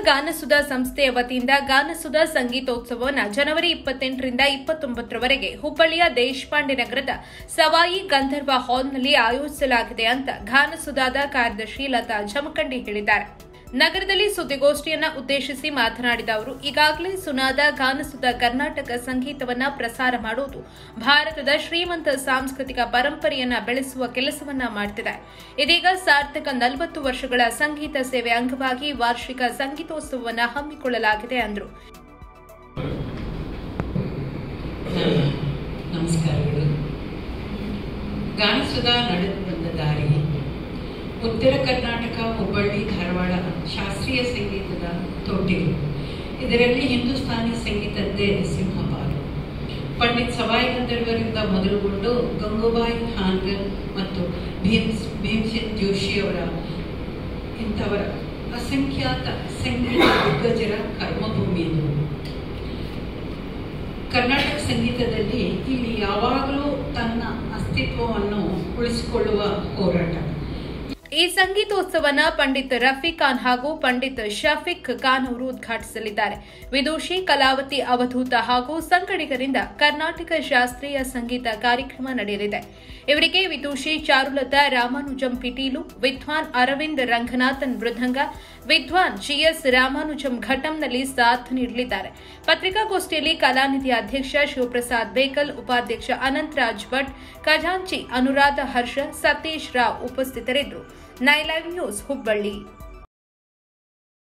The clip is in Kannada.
ಗಾನಸುಧಾ ಸಂಸ್ಥೆಯ ವತಿಯಿಂದ ಗಾನಸುಧಾ ಸಂಗೀತೋತ್ಸವವನ್ನು ಜನವರಿ ಇಪ್ಪತ್ತೆಂಟರಿಂದ ಇಪ್ಪತ್ತೊಂಬತ್ತರವರೆಗೆ ಹುಬ್ಬಳ್ಳಿಯ ದೇಶಪಾಂಡೆ ನಗರದ ಸವಾಯಿ ಗಂಧರ್ವ ಹಾಲ್ನಲ್ಲಿ ಆಯೋಜಿಸಲಾಗಿದೆ ಅಂತ ಗಾನಸುಧಾದ ಕಾರ್ಯದರ್ಶಿ ಲತಾ ಜಮಖಂಡಿ ಹೇಳಿದ್ದಾರೆ ನಗರದಲ್ಲಿ ಸುದ್ದಿಗೋಷ್ಠಿಯನ್ನ ಉದ್ದೇಶಿಸಿ ಮಾತನಾಡಿದ ಅವರು ಈಗಾಗಲೇ ಸುನಾದ ಗಾನಸುಧ ಕರ್ನಾಟಕ ಸಂಗೀತವನ್ನ ಪ್ರಸಾರ ಮಾಡುವುದು ಭಾರತದ ಶ್ರೀಮಂತ ಸಾಂಸ್ಕೃತಿಕ ಪರಂಪರೆಯನ್ನ ಬೆಳೆಸುವ ಕೆಲಸವನ್ನ ಮಾಡುತ್ತಿದೆ ಇದೀಗ ಸಾರ್ಥಕ ನಲವತ್ತು ವರ್ಷಗಳ ಸಂಗೀತ ಸೇವೆ ಅಂಗವಾಗಿ ವಾರ್ಷಿಕ ಸಂಗೀತೋತ್ಸವವನ್ನು ಹಮ್ಮಿಕೊಳ್ಳಲಾಗಿದೆ ಎಂದರು ನಮಸ್ಕಾರಗಳು ಗಾನಸುಧಾ ನಡೆದು ಬಂದ ದಾರಿ ಉತ್ತರ ಕರ್ನಾಟಕ ಹುಬ್ಬಳ್ಳಿ ಧಾರವಾಡ ಶಾಸ್ತ್ರೀಯ ಸಂಗೀತದ ತೊಟ್ಟಿಲು ಇದರಲ್ಲಿ ಹಿಂದೂಸ್ತಾನಿ ಸಂಗೀತದ್ದೇ ಸಿಂಹಪಾಲು ಪಂಡಿತ್ ಸವಾಯಿ ಗಂಧರ್ವರಿಂದ ಮೊದಲುಗೊಂಡು ಗಂಗೂಬಾಯಿ ಹಾನ್ಗಲ್ ಮತ್ತು ಭೀಮ್ ಭೀಮ್ಸೆನ್ ಜೋಶಿಯವರ ಇಂಥವರ ಅಸಂಖ್ಯಾತ ಸಂಗೀತ ದಿಗ್ಗಜರ ಕರ್ಮಭೂಮಿ ಇದು ಕರ್ನಾಟಕ ಸಂಗೀತದಲ್ಲಿ ಇಲ್ಲಿ ಯಾವಾಗಲೂ ತನ್ನ ಅಸ್ತಿತ್ವವನ್ನು ಉಳಿಸಿಕೊಳ್ಳುವ ಹೋರಾಟ ಈ ಸಂಗೀತೋತ್ಸವನ ಪಂಡಿತ್ ರಫೀಕ್ ಖಾನ್ ಹಾಗೂ ಪಂಡಿತ್ ಶಫೀಕ್ ಖಾನ್ ಅವರು ಉದ್ಘಾಟಿಸಲಿದ್ದಾರೆ ವಿದೂಷಿ ಕಲಾವತಿ ಅವಧೂತ ಹಾಗೂ ಸಂಗಡಿಗರಿಂದ ಕರ್ನಾಟಕ ಶಾಸ್ತ್ರೀಯ ಸಂಗೀತ ಕಾರ್ಯಕ್ರಮ ನಡೆಯಲಿದೆ ಇವರಿಗೆ ವಿದೂಷಿ ಚಾರುಲತಾ ರಾಮಾನುಜಂ ಪಿಟೀಲು ವಿದ್ವಾನ್ ಅರವಿಂದ್ ರಂಗನಾಥನ್ ಮೃದಂಗ ವಿದ್ವಾನ್ ಜಿಎಸ್ ರಾಮಾನುಜಂ ಘಟಂನಲ್ಲಿ ಸಾಥ್ ನೀಡಲಿದ್ದಾರೆ ಪತ್ರಿಕಾಗೋಷ್ಠಿಯಲ್ಲಿ ಕಲಾನಿಧಿ ಅಧ್ಯಕ್ಷ ಶಿವಪ್ರಸಾದ್ ಬೇಕಲ್ ಉಪಾಧ್ಯಕ್ಷ ಅನಂತರಾಜ್ ಭಟ್ ಖಜಾಂಚಿ ಅನುರಾಧ ಹರ್ಷ ಸತೀಶ್ ರಾವ್ ಉಪಸ್ಥಿತರಿದ್ದರು ನೈಲೈವ್ ನ್ಯೂಸ್ ಹುಬ್ಬಳ್ಳಿ